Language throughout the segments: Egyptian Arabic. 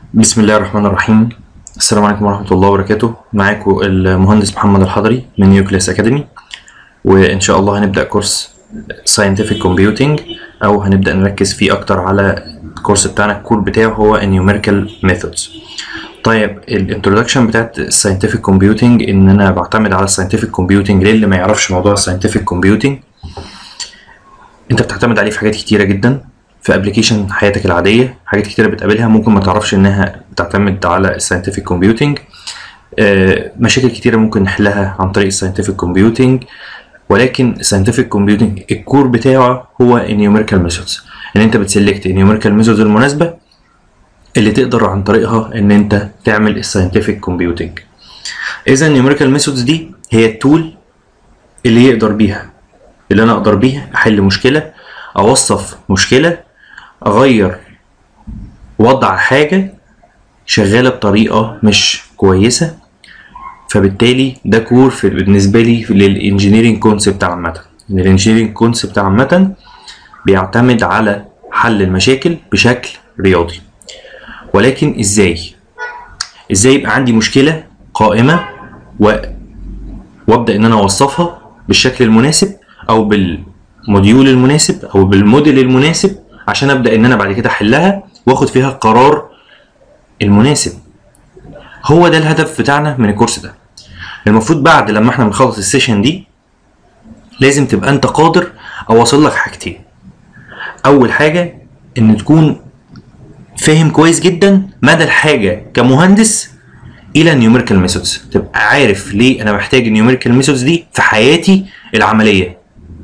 بسم الله الرحمن الرحيم السلام عليكم ورحمة الله وبركاته معاكم المهندس محمد الحضري من نيوكليس أكاديمي وإن شاء الله هنبدأ كورس Scientific Computing أو هنبدأ نركز فيه أكتر على الكورس بتاعنا الكور بتاعه هو Numerical Methods طيب الانترودكشن بتاعت Scientific Computing إن أنا بعتمد على Scientific Computing للي ما يعرفش موضوع Scientific Computing أنت بتعتمد عليه في حاجات كتيرة جدا في ابلكيشن حياتك العاديه حاجات كتيره بتقابلها ممكن ما تعرفش انها بتعتمد على الساينتفك كومبيوتنج مشاكل كتيره ممكن نحلها عن طريق الساينتفك كومبيوتنج ولكن الساينتفك كومبيوتنج الكور بتاعه هو النيوميريكال ميثودز ان انت بتسلكت النيوميريكال ميثودز المناسبه اللي تقدر عن طريقها ان انت تعمل الساينتفك كومبيوتنج اذا النيوميريكال ميثودز دي هي التول اللي يقدر بيها اللي انا اقدر بيها احل مشكله اوصف مشكله اغير وضع حاجة شغالة بطريقة مش كويسة فبالتالي ده كور في بالنسبة لي للانجينيرينج كونسبت عامة الانجينيرينج كونسبت عامة بيعتمد على حل المشاكل بشكل رياضي ولكن ازاي ازاي يبقى عندي مشكلة قائمة و... وابدا ان انا اوصفها بالشكل المناسب او بالموديول المناسب او بالموديل المناسب عشان ابدا ان انا بعد كده احلها واخد فيها القرار المناسب هو ده الهدف بتاعنا من الكورس ده المفروض بعد لما احنا بنخلص السيشن دي لازم تبقى انت قادر اوصل لك حاجتين اول حاجه ان تكون فاهم كويس جدا مدى الحاجه كمهندس الى النيوميريكال ميثودز تبقى عارف ليه انا محتاج النيوميريكال ميثودز دي في حياتي العمليه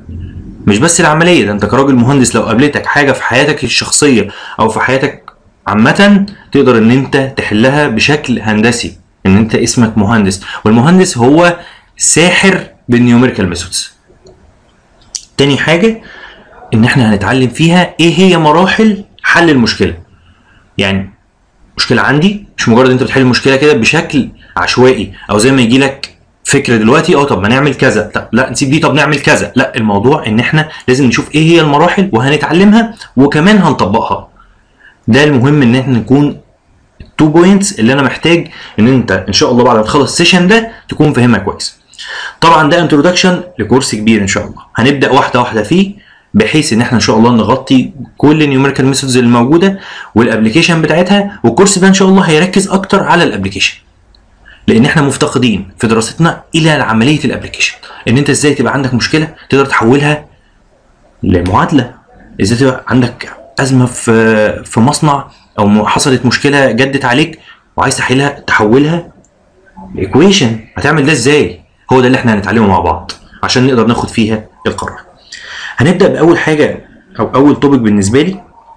مش بس العمليه ده انت كراجل مهندس لو قابلتك حاجه في حياتك الشخصيه او في حياتك عامه تقدر ان انت تحلها بشكل هندسي ان انت اسمك مهندس والمهندس هو ساحر بالنيوميريكال ميثودز تاني حاجه ان احنا هنتعلم فيها ايه هي مراحل حل المشكله يعني مشكله عندي مش مجرد انت بتحل المشكله كده بشكل عشوائي او زي ما يجي لك فكره دلوقتي اه طب ما نعمل كذا طب لا نسيب دي طب نعمل كذا لا الموضوع ان احنا لازم نشوف ايه هي المراحل وهنتعلمها وكمان هنطبقها ده المهم ان احنا نكون التو بوينتس اللي انا محتاج ان انت ان شاء الله بعد ما تخلص السيشن ده تكون فاهمها كويس طبعا ده انترودكشن لكورس كبير ان شاء الله هنبدا واحده واحده فيه بحيث ان احنا ان شاء الله نغطي كل النيوميريكال ميثودز اللي موجوده والابلكيشن بتاعتها والكورس ده ان شاء الله هيركز اكتر على الابلكيشن لان احنا مفتقدين في دراستنا الى عمليه الابلكيشن ان انت ازاي تبقى عندك مشكله تقدر تحولها لمعادله ازاي تبقى عندك ازمه في في مصنع او حصلت مشكله جدت عليك وعايز تحلها تحولها لايكويشن هتعمل ده ازاي هو ده اللي احنا هنتعلمه مع بعض عشان نقدر ناخد فيها القرار هنبدا باول حاجه او اول توبيك بالنسبه لي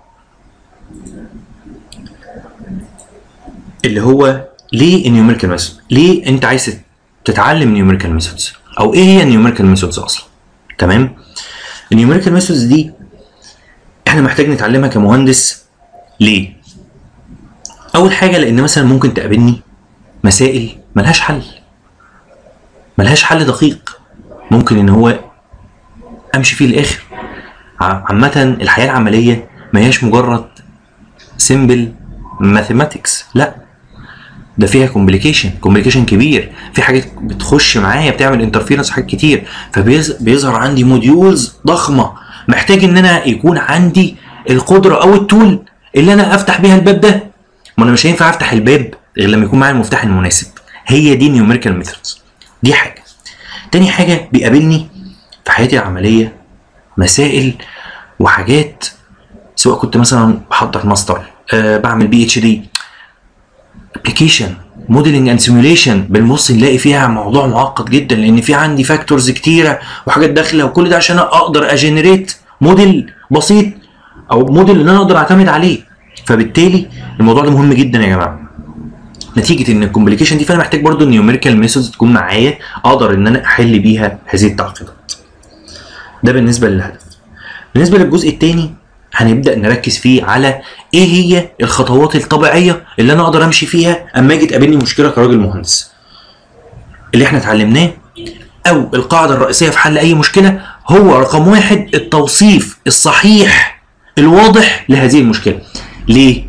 اللي هو ليه النيوميريكال ميثود؟ ليه انت عايز تتعلم نيوميريكال ميثودز؟ او ايه هي النيوميريكال ميثودز اصلا؟ تمام؟ النيوميريكال ميثودز دي احنا محتاج نتعلمها كمهندس ليه؟ اول حاجه لان مثلا ممكن تقابلني مسائل ملهاش حل ملهاش حل دقيق ممكن ان هو امشي فيه للاخر عامه الحياه العمليه ما هياش مجرد سيمبل ماثيماتكس لا ده فيها كومبليكيشن كومبليكيشن كبير في حاجات بتخش معايا بتعمل انترفيرنس حاجات كتير فبيظهر عندي موديولز ضخمه محتاج ان انا يكون عندي القدره او التول اللي انا افتح بيها الباب ده ما انا مش هينفع افتح الباب غير لما يكون معايا المفتاح المناسب هي دي نيوميريكال ميثودز دي حاجه تاني حاجه بيقابلني في حياتي العمليه مسائل وحاجات سواء كنت مثلا بحضر ماستر أه بعمل بي اتش دي ابلكيشن موديلنج اند سيميوليشن بنبص نلاقي فيها موضوع معقد جدا لان في عندي فاكتورز كتيره وحاجات داخله وكل ده عشان اقدر اجنريت موديل بسيط او موديل اللي انا اقدر اعتمد عليه فبالتالي الموضوع ده مهم جدا يا جماعه نتيجه ان الكومبليكيشن دي فانا محتاج برضو النيوميريكال ميثودز تكون معايا اقدر ان انا احل بيها هذه التعقيدات ده بالنسبه للهدف بالنسبه للجزء الثاني هنبدا نركز فيه على ايه هي الخطوات الطبيعيه اللي انا اقدر امشي فيها اما اجي تقابلني مشكله كراجل مهندس اللي احنا اتعلمناه او القاعده الرئيسيه في حل اي مشكله هو رقم واحد التوصيف الصحيح الواضح لهذه المشكله ليه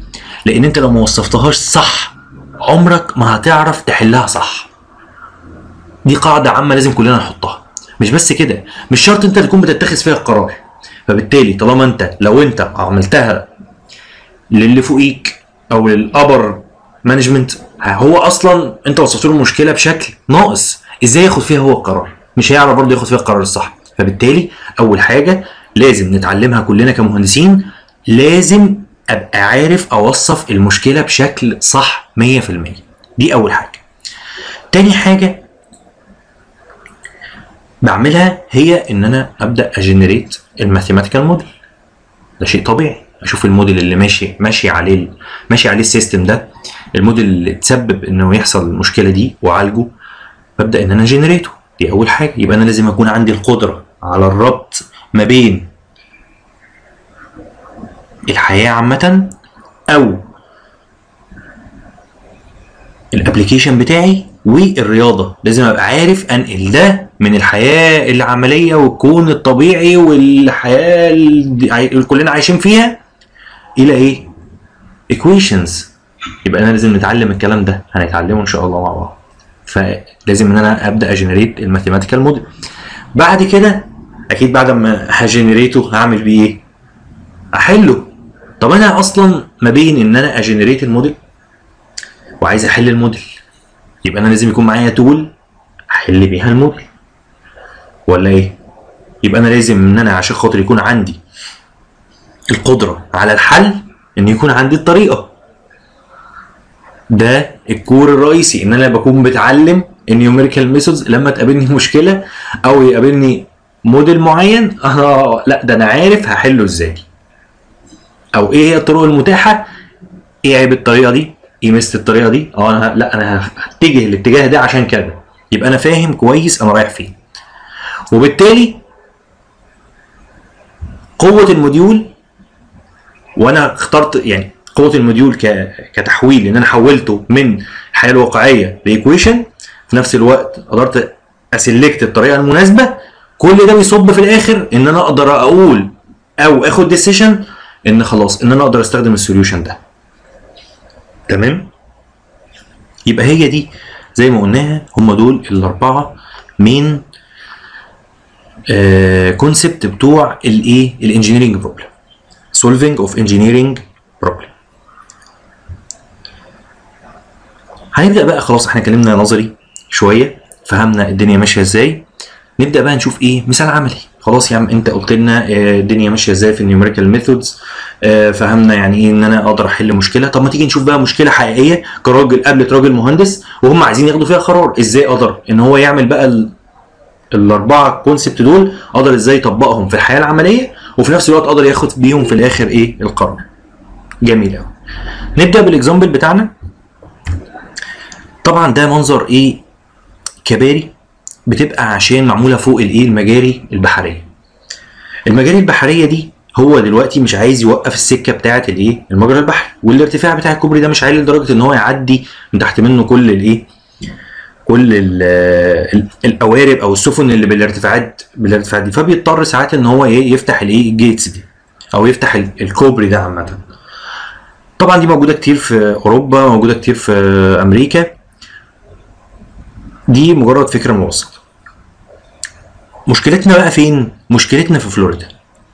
لان انت لو ما وصفتهاش صح عمرك ما هتعرف تحلها صح دي قاعده عامه لازم كلنا نحطها مش بس كده مش شرط انت تكون بتتخذ فيها القرار فبالتالي طالما انت لو انت عملتها للي فوقيك او للابر مانجمنت هو اصلا انت وصلت له المشكله بشكل ناقص ازاي ياخد فيها هو القرار مش هيعرف برضه ياخد فيها القرار الصح فبالتالي اول حاجه لازم نتعلمها كلنا كمهندسين لازم ابقى عارف اوصف المشكله بشكل صح 100% دي اول حاجه تاني حاجه بعملها هي ان انا ابدا اجنريت الماثيماتيكال موديل ده شيء طبيعي اشوف الموديل اللي ماشي ماشي عليه ماشي عليه السيستم ده الموديل اللي تسبب انه يحصل المشكله دي واعالجه ببدا ان انا جنريته دي اول حاجه يبقى انا لازم اكون عندي القدره على الربط ما بين الحياه عامه او الابلكيشن بتاعي والرياضه لازم ابقى عارف انقل ده من الحياه العمليه والكون الطبيعي والحياه اللي كلنا عايشين فيها الى ايه ايكويشنز يبقى انا لازم نتعلم الكلام ده هنتعلمه ان شاء الله مع بعض فلازم ان انا ابدا اجنريت الماثيماتيكال موديل بعد كده اكيد بعد ما هجنريته هعمل بيه ايه احله طب انا اصلا ما بين ان انا اجنريت الموديل وعايز احل الموديل يبقى انا لازم يكون معايا تول احل بيها الموديل ولا ايه يبقى انا لازم ان انا عشان خاطر يكون عندي القدره على الحل ان يكون عندي الطريقه ده الكور الرئيسي ان انا بكون بتعلم النيوميريكال ميثودز لما تقابلني مشكله او يقابلني موديل معين اه لا ده انا عارف هحله ازاي او ايه هي الطرق المتاحه ايه عيب الطريقه دي ايه ميزه الطريقه دي اه انا ه- لا انا هتجه الاتجاه ده عشان كذا يبقى انا فاهم كويس انا رايح فين وبالتالي قوه الموديول وانا اخترت يعني قوه الموديول ك... كتحويل ان انا حولته من الحياه الواقعيه لايكويشن في نفس الوقت قدرت اسلكت الطريقه المناسبه كل ده بيصب في الاخر ان انا اقدر اقول او اخد ديسيشن ان خلاص ان انا اقدر استخدم السوليوشن ده تمام يبقى هي دي زي ما قلناها هم دول الاربعه مين كونسبت بتوع الايه الانجينيرنج بروبلم solving of engineering problem هنبدا بقى خلاص احنا اتكلمنا نظري شويه فهمنا الدنيا ماشيه ازاي نبدا بقى نشوف ايه مثال عملي خلاص يا عم انت قلت لنا آه، الدنيا ماشيه ازاي في النيوميريكال ميثودز فهمنا يعني ايه ان انا اقدر احل مشكله طب ما تيجي نشوف بقى مشكله حقيقيه كراجل قابلت راجل مهندس وهم عايزين ياخدوا فيها قرار ازاي قدر ان هو يعمل بقى ال- الاربعه كونسبت دول قدر ازاي يطبقهم في الحياه العمليه وفي نفس الوقت قدر ياخد بيهم في الاخر ايه القرار جميل قوي نبدا بالاكزامبل بتاعنا طبعا ده منظر ايه كباري بتبقى عشان معموله فوق الايه المجاري البحريه المجاري البحريه دي هو دلوقتي مش عايز يوقف السكه بتاعه الايه المجرى البحري والارتفاع بتاع الكوبري ده مش عالي لدرجه ان هو يعدي من تحت منه كل الايه كل ال ال القوارب او السفن اللي بالارتفاعات بالارتفاعات دي فبيضطر ساعات ان هو ايه يفتح الايه الجيتس دي او يفتح ال- الكوبري ده عامه طبعا دي موجوده كتير في اوروبا موجوده كتير في امريكا دي مجرد فكره مبسطه مشكلتنا بقى فين مشكلتنا في فلوريدا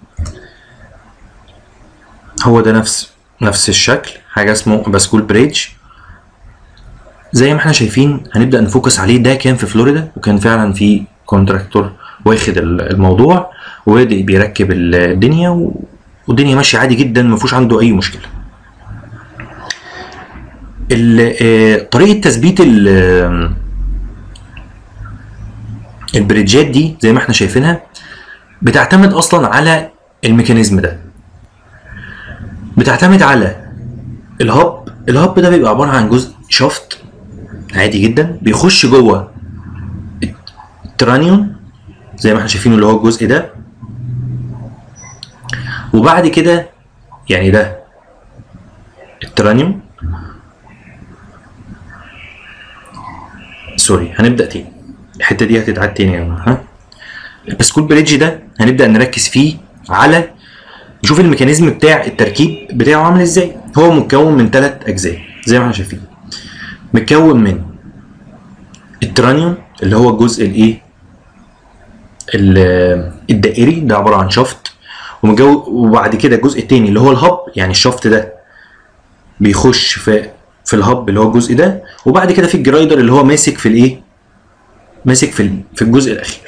هو ده نفس نفس الشكل حاجه اسمه باسكول بريدج زي ما احنا شايفين هنبدا نفوكس عليه ده كان في فلوريدا وكان فعلا في كونتراكتور واخد ال- الموضوع وبادئ بيركب الدنيا و- والدنيا ماشيه عادي جدا ما فيهوش عنده اي مشكله ال- آه، طريقه تثبيت ال- البريدجات دي زي ما احنا شايفينها بتعتمد اصلا على الميكانيزم ده بتعتمد على الهب الهب ده بيبقى عباره عن جزء شافت عادي جدا بيخش جوه الترانيوم زي ما احنا شايفينه اللي هو الجزء ده وبعد كده يعني ده الترانيوم سوري هنبدا تاني الحته دي هتتعاد تاني يا جماعه ها البسكوت بريدج ده هنبدا نركز فيه على نشوف الميكانيزم بتاع التركيب بتاعه عامل ازاي هو مكون من ثلاث اجزاء زي ما احنا شايفين متكون من الترانيوم اللي هو الجزء الايه ال- الدائري ده عباره عن شفط ومجو وبعد كده الجزء التاني اللي هو الهب يعني الشفط ده بيخش في في الهب اللي هو الجزء ده وبعد كده في الجرايدر اللي هو ماسك في الايه ماسك في ال- في الجزء الاخير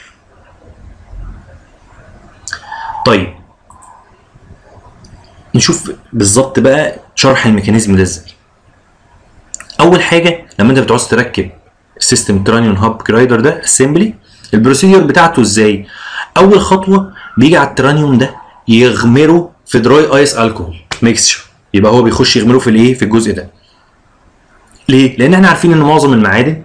طيب نشوف بالظبط بقى شرح الميكانيزم ده ازاي اول حاجه لما انت بتعوز تركب السيستم ترانيون هاب جرايدر ده اسمبلي البروسيدور بتاعته ازاي اول خطوه بيجي على الترانيوم ده يغمره في دراي ايس الكحول ميكسشر يبقى هو بيخش يغمره في الايه في الجزء ده ليه لان احنا عارفين ان معظم المعادن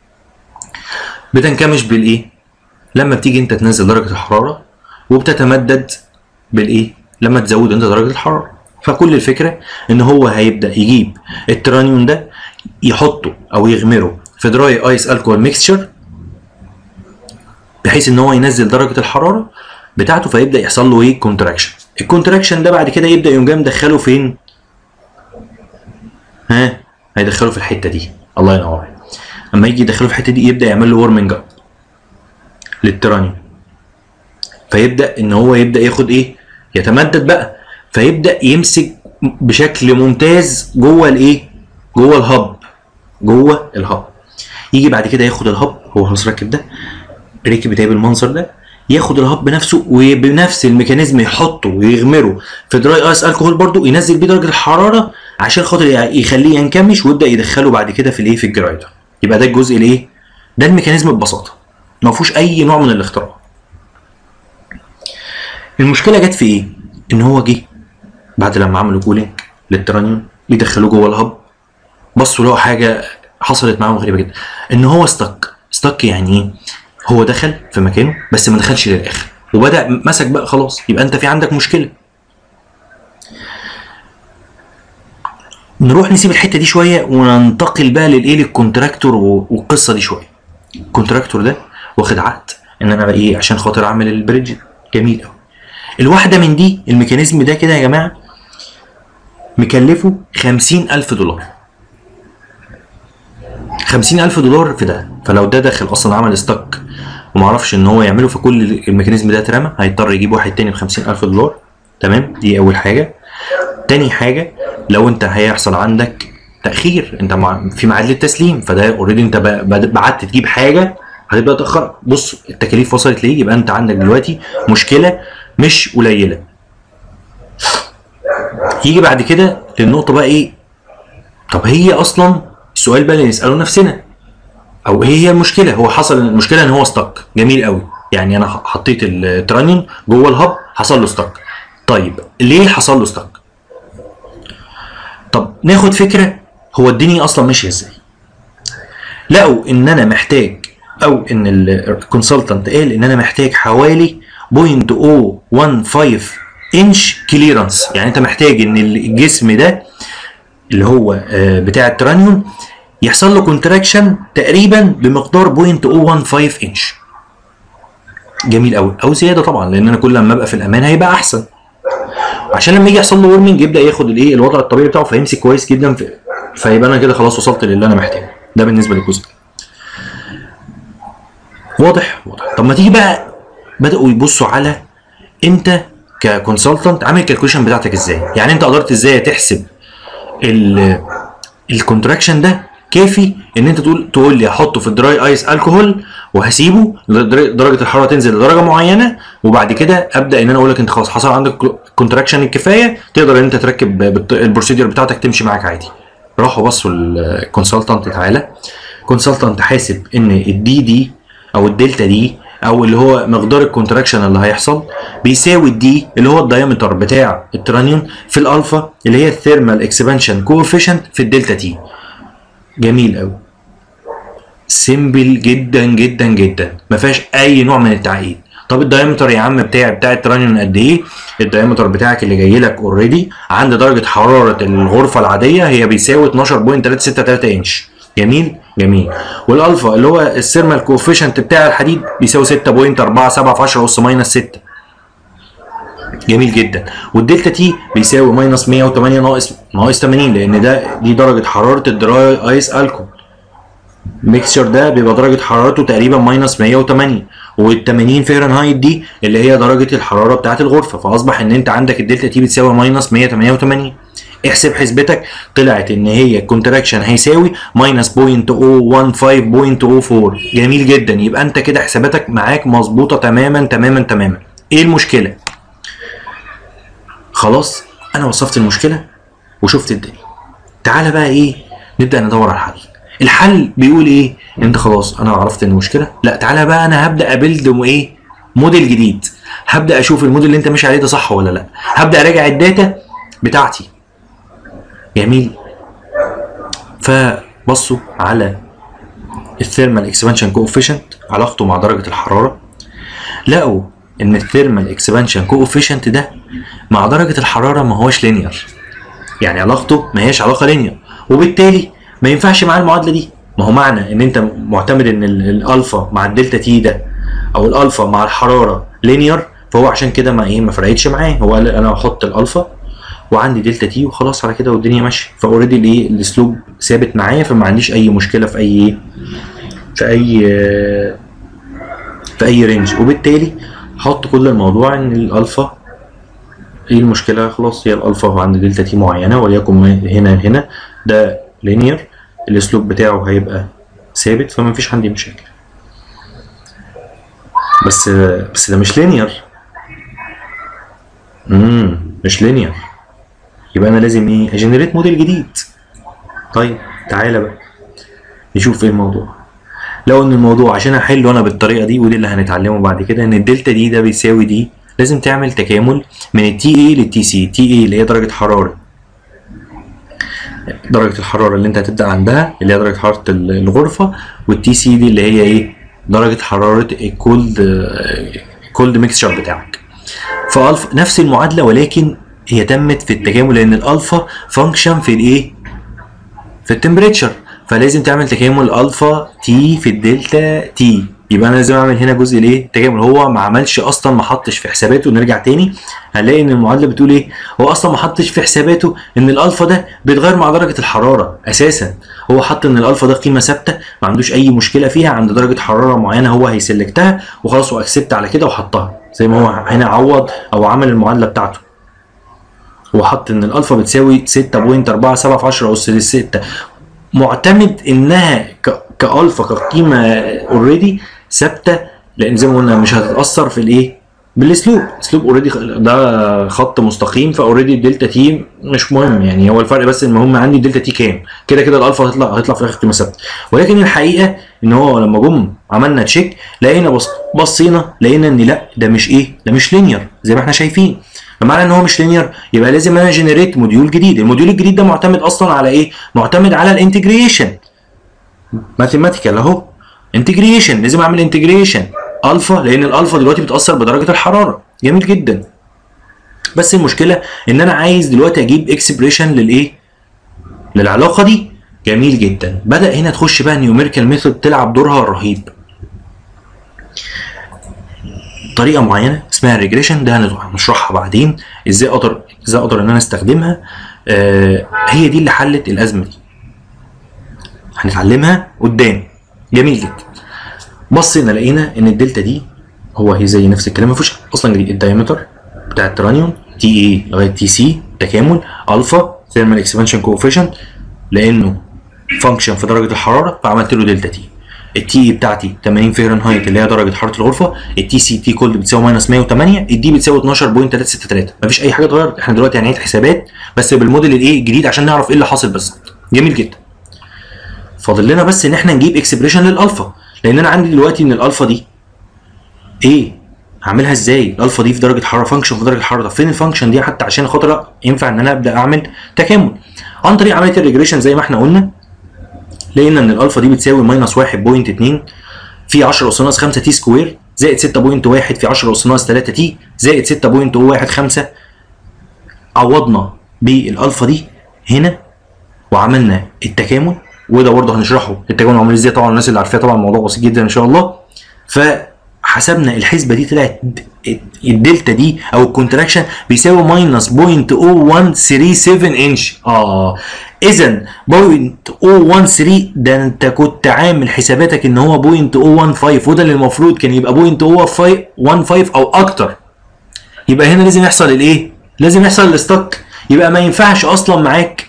بتنكمش بالايه لما بتيجي انت تنزل درجه الحراره وبتتمدد بالايه لما تزود انت درجه الحراره فكل الفكره ان هو هيبدا يجيب الترانيوم ده يحطه او يغمره في دراي ايس الكحول ميكسشر بحيث ان هو ينزل درجه الحراره بتاعته فيبدا يحصل له ايه كونتراكشن الكونتراكشن ده بعد كده يبدا يقوم جاي مدخله فين ها هيدخله في الحته دي الله ينور عليك اما يجي يدخله في الحته دي يبدا يعمل له ورمنج اب للترانيوم فيبدا ان هو يبدا ياخد ايه يتمدد بقى فيبدا يمسك بشكل ممتاز جوه الايه جوه الهب جوه الهب يجي بعد كده ياخد الهب هو خلاص راكب ده ركب بتاعي بالمنظر ده ياخد الهب بنفسه وبنفس الميكانيزم يحطه ويغمره في دراي ايس الكحول برضو ينزل بيه درجه الحراره عشان خاطر يخليه ينكمش ويبدا يدخله بعد كده في الايه في الجرايدر يبقى ده الجزء الايه ده الميكانيزم ببساطه ما فيهوش اي نوع من الاختراع المشكله جت في ايه ان هو جه بعد لما عملوا كولينج للترانيوم يدخلوه جوه الهب بصوا لقوا حاجه حصلت معاهم غريبه جدا ان هو استك استك يعني ايه هو دخل في مكانه بس ما دخلش للاخر وبدا مسك بقى خلاص يبقى انت في عندك مشكله نروح نسيب الحته دي شويه وننتقل بقى للايه للكونتراكتور والقصه دي شويه الكونتراكتور ده واخد عقد ان انا بقى ايه عشان خاطر اعمل البريدج جميل قوي الواحده من دي الميكانيزم ده كده يا جماعه مكلفه خمسين ألف دولار خمسين ألف دولار في ده فلو ده داخل أصلا عمل ستوك ومعرفش إن هو يعمله فكل الميكانيزم ده اترمى هيضطر يجيب واحد تاني بخمسين ألف دولار تمام دي أول حاجة تاني حاجة لو أنت هيحصل عندك تأخير أنت مع في ميعاد للتسليم فده أوريدي أنت بعت تجيب حاجة هتبقى تأخر بص التكاليف وصلت ليه يبقى أنت عندك دلوقتي مشكلة مش قليلة يجي بعد كده للنقطة بقى إيه طب هي أصلا السؤال بقى اللي نسأله نفسنا أو إيه هي المشكلة هو حصل المشكلة إن هو ستك جميل قوي يعني أنا حطيت الترانيوم جوه الهب حصل له ستك طيب ليه حصل له ستك طب ناخد فكرة هو الدنيا أصلا ماشية إزاي لقوا إن أنا محتاج أو إن الكونسلتنت قال إن أنا محتاج حوالي 0.015 انش كليرنس يعني انت محتاج ان الجسم ده اللي هو بتاع الترانيوم يحصل له كونتراكشن تقريبا بمقدار 0.015 انش جميل قوي او زياده طبعا لان انا كل لما ابقى في الامان هيبقى احسن عشان لما يجي يحصل له ورمنج يبدا ياخد الايه الوضع الطبيعي بتاعه فيمسك كويس جدا في فيبقى انا كده خلاص وصلت للي انا محتاجه ده بالنسبه للجزء واضح واضح طب ما تيجي بقى بداوا يبصوا على انت ككونسلتنت عامل الكالكوليشن بتاعتك ازاي يعني انت قدرت ازاي تحسب الكونتراكشن ده كافي ان انت تقول تقول لي احطه في الدراي ايس الكحول وهسيبه درجه الحراره تنزل لدرجه معينه وبعد كده ابدا ان انا اقول لك انت خلاص حصل عندك كونتراكشن الكفايه تقدر ان انت تركب البروسيدور بتاعتك تمشي معاك عادي راحوا بصوا الكونسلتنت تعالى كونسلتنت حاسب ان الدي دي او الدلتا دي او اللي هو مقدار الكونتراكشن اللي هيحصل بيساوي الدي اللي هو الدايمتر بتاع الترانيوم في الالفا اللي هي الثيرمال اكسبانشن كوفيشنت في الدلتا تي جميل قوي سيمبل جدا جدا جدا ما فيهاش اي نوع من التعقيد طب الدايمتر يا عم بتاعي بتاع الترانيوم قد ايه الدايمتر بتاعك اللي جاي لك اوريدي عند درجه حراره الغرفه العاديه هي بيساوي 12.363 انش جميل جميل والالفا اللي هو السيرمال كوفيشنت بتاع الحديد بيساوي 6.47 في 10 اس ماينس 6 جميل جدا والدلتا تي بيساوي ماينس 108 ناقص ناقص 80 لان ده دي درجه حراره الدراي ايس الكول الميكسشر ده بيبقى درجه حرارته تقريبا ماينس 108 وال 80 فahrenheit دي اللي هي درجه الحراره بتاعه الغرفه فاصبح ان انت عندك الدلتا تي بتساوي ماينس 188 احسب حسبتك طلعت ان هي الكونتراكشن هيساوي ماينس 0.015.04 جميل جدا يبقى انت كده حساباتك معاك مظبوطه تماما تماما تماما ايه المشكله خلاص انا وصفت المشكله وشفت الدنيا تعالى بقى ايه نبدا ندور على الحل الحل بيقول ايه انت خلاص انا عرفت المشكله لا تعالى بقى انا هبدا ابلد ايه موديل جديد هبدا اشوف الموديل اللي انت ماشي عليه ده صح ولا لا هبدا اراجع الداتا بتاعتي جميل فبصوا على الثيرمال اكسبانشن كوفيشنت علاقته مع درجه الحراره لقوا ان الثيرمال اكسبانشن كوفيشنت ده مع درجه الحراره ما هوش لينير يعني علاقته ما هيش علاقه لينير وبالتالي ما ينفعش معاه المعادله دي ما هو معنى ان انت معتمد ان ال- الالفا مع الدلتا تي ده او الالفا مع الحراره لينير فهو عشان كده ما ايه ما فرقتش معاه هو قال انا هحط الالفا وعندي دلتا تي وخلاص على كده والدنيا ماشيه فاوريدي الايه الاسلوب ثابت معايا فما عنديش اي مشكله في اي في اي في اي رينج وبالتالي حط كل الموضوع ان الالفا ايه المشكله خلاص هي الالفا عند دلتا تي معينه وليكن هنا هنا ده لينير الاسلوب بتاعه هيبقى ثابت فما فيش عندي مشاكل بس بس ده مش لينير امم مش لينير يبقى انا لازم ايه اجنريت موديل جديد طيب تعالى بقى نشوف ايه الموضوع لو ان الموضوع عشان احله انا بالطريقه دي ودي اللي هنتعلمه بعد كده ان الدلتا دي ده بيساوي دي لازم تعمل تكامل من التي اي للتي سي تي اي اللي هي درجه حراره درجه الحراره اللي انت هتبدا عندها اللي هي درجه حراره الغرفه والتي سي دي اللي هي ايه درجه حراره الكولد الكولد ميكسشر بتاعك فالفا نفس المعادله ولكن هي تمت في التكامل لان الالفا فانكشن في الايه في التمبريتشر فلازم تعمل تكامل الفا تي في الدلتا تي يبقى انا لازم اعمل هنا جزء الايه تكامل هو ما عملش اصلا ما حطش في حساباته نرجع تاني هنلاقي ان المعادله بتقول ايه هو اصلا ما حطش في حساباته ان الالفا ده بيتغير مع درجه الحراره اساسا هو حط ان الالفا ده قيمه ثابته ما عندوش اي مشكله فيها عند درجه حراره معينه هو هيسلكتها وخلاص هو اكسبت على كده وحطها زي ما هو هنا عوض او عمل المعادله بتاعته هو حط ان الالفا بتساوي 6.47 في 10 اس 6 معتمد انها ك... كالفا كقيمه اوريدي ثابته لان زي ما قلنا مش هتتاثر في الايه بالاسلوب الاسلوب اوريدي ده خط مستقيم فاوريدي الدلتا تي مش مهم يعني هو الفرق بس المهم عندي الدلتا تي كام كده كده الالفا هتطلع هتطلع في الاخر قيمه ثابته ولكن الحقيقه ان هو لما جم عملنا تشيك لقينا بص بصينا لقينا ان لا ده مش ايه ده مش لينير زي ما احنا شايفين فمعنى ان هو مش لينير يبقى لازم انا جنريت موديول جديد الموديول الجديد ده معتمد اصلا على ايه معتمد على الانتجريشن ماثيماتيكال اهو انتجريشن لازم اعمل انتجريشن الفا لان الالفا دلوقتي بتاثر بدرجه الحراره جميل جدا بس المشكله ان انا عايز دلوقتي اجيب اكسبريشن للايه للعلاقه دي جميل جدا بدا هنا تخش بقى نيوميريكال ميثود تلعب دورها الرهيب طريقه معينه اسمها الريجريشن ده هنشرحها بعدين ازاي اقدر ازاي اقدر ان انا استخدمها آه هي دي اللي حلت الازمه دي هنتعلمها قدام جميل جدا بصينا لقينا ان الدلتا دي هو هي زي نفس الكلام مفيش اصلا جديد الدايمتر بتاع الترانيوم تي اي لغايه تي سي تكامل الفا ثيرمال اكسبانشن كوفيشنت لانه فانكشن في درجه الحراره فعملت له دلتا تي التي اي بتاعتي 80 فahrenheit اللي هي درجه حراره الغرفه التي سي تي كولد بتساوي ماينس 108 الدي بتساوي 12.363 مفيش اي حاجه اتغيرت احنا دلوقتي هنعيد حسابات بس بالموديل الايه الجديد عشان نعرف ايه اللي حاصل بالظبط جميل جدا فاضل لنا بس ان احنا نجيب اكسبريشن للالفا لان انا عندي دلوقتي ان الالفا دي ايه هعملها ازاي الالفا دي في درجه حراره فانكشن في درجه حراره طب فين الفانكشن دي حتى عشان خاطر ينفع ان انا ابدا اعمل تكامل عن طريق عمليه الريجريشن زي ما احنا قلنا لقينا ان الالفا دي بتساوي ماينس 1.2 في 10 اس ناقص 5 تي سكوير زائد 6.1 في 10 اس ناقص 3 تي زائد 6.15 عوضنا بالالفا دي هنا وعملنا التكامل وده برضه هنشرحه التكامل عامل ازاي طبعا الناس اللي عارفاه طبعا الموضوع بسيط جدا ان شاء الله فحسبنا الحسبه دي طلعت الدلتا دي او الكونتراكشن بيساوي ماينس 0.0137 انش اه اذا 0.013 ده انت كنت عامل حساباتك ان هو 0.015 وده اللي المفروض كان يبقى 0.015 او اكتر يبقى هنا لازم يحصل الايه؟ لازم يحصل الاستك يبقى ما ينفعش اصلا معاك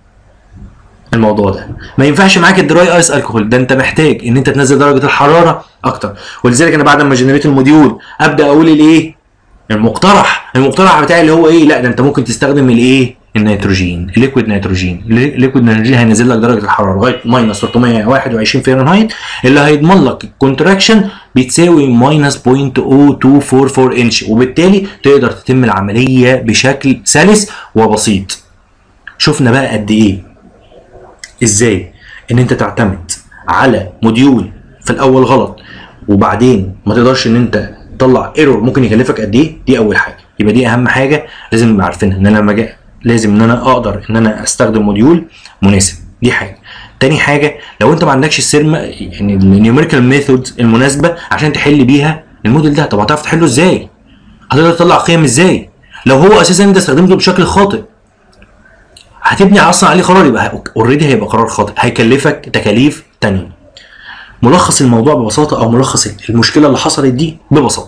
الموضوع ده ما ينفعش معاك الدراي ايس الكحول ده انت محتاج ان انت تنزل درجه الحراره اكتر ولذلك انا بعد ما جنريت الموديول ابدا اقول الايه المقترح المقترح بتاعي اللي هو ايه لا ده انت ممكن تستخدم الايه النيتروجين الليكويد نيتروجين الليكويد نيتروجين هينزل لك درجه الحراره لغايه ماينس 321 فahrenheit اللي هيضمن لك الكونتراكشن بتساوي ماينس 0.0244 انش وبالتالي تقدر تتم العمليه بشكل سلس وبسيط شفنا بقى قد ايه ازاي ان انت تعتمد على موديول في الاول غلط وبعدين ما تقدرش ان انت تطلع ايرور ممكن يكلفك قد ايه دي اول حاجه يبقى دي اهم حاجه لازم نبقى عارفينها ان انا لما جاء لازم ان انا اقدر ان انا استخدم موديول مناسب دي حاجه تاني حاجه لو انت ما عندكش السيرما يعني النيوميريكال ميثود المناسبه عشان تحل بيها الموديل ده طب هتعرف تحله ازاي هتقدر تطلع قيم ازاي لو هو اساسا انت استخدمته بشكل خاطئ هتبني اصلا عليه قرار يبقى اوريدي هيبقى قرار خاطئ هيكلفك تكاليف تانية ملخص الموضوع ببساطه او ملخص المشكله اللي حصلت دي ببساطه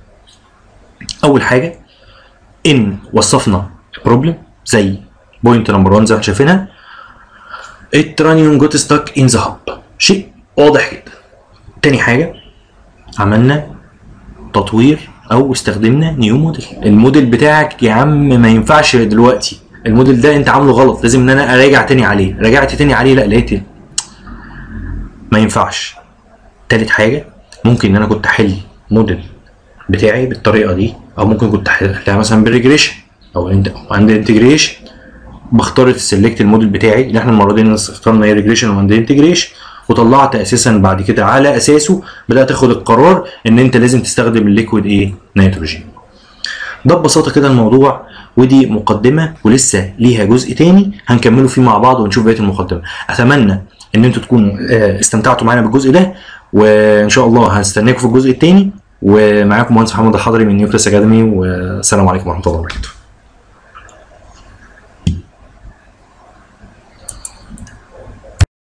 اول حاجه ان وصفنا بروبلم زي بوينت نمبر 1 زي ما شايفينها الترانيوم جوت ستاك ان ذا هاب شيء واضح جدا تاني حاجه عملنا تطوير او استخدمنا نيو موديل الموديل بتاعك يا عم ما ينفعش دلوقتي الموديل ده انت عامله غلط لازم ان انا اراجع تاني عليه راجعت تاني عليه لا لقيت ما ينفعش تالت حاجه ممكن ان انا كنت احل موديل بتاعي بالطريقه دي او ممكن كنت احلها مثلا بالريجريشن او عند الانتجريشن بختار السلكت الموديل بتاعي اللي احنا المره دي اخترنا ايه ريجريشن وعند انتجريشن وطلعت اساسا بعد كده على اساسه بدات تاخد القرار ان انت لازم تستخدم الليكويد ايه نيتروجين ده ببساطه كده الموضوع ودي مقدمه ولسه ليها جزء تاني هنكمله فيه مع بعض ونشوف بقيه المقدمه اتمنى ان انتوا تكونوا استمتعتوا معانا بالجزء ده وان شاء الله هستناكم في الجزء التاني ومعاكم مهندس محمد الحضري من نيوكليس اكاديمي والسلام عليكم ورحمه الله وبركاته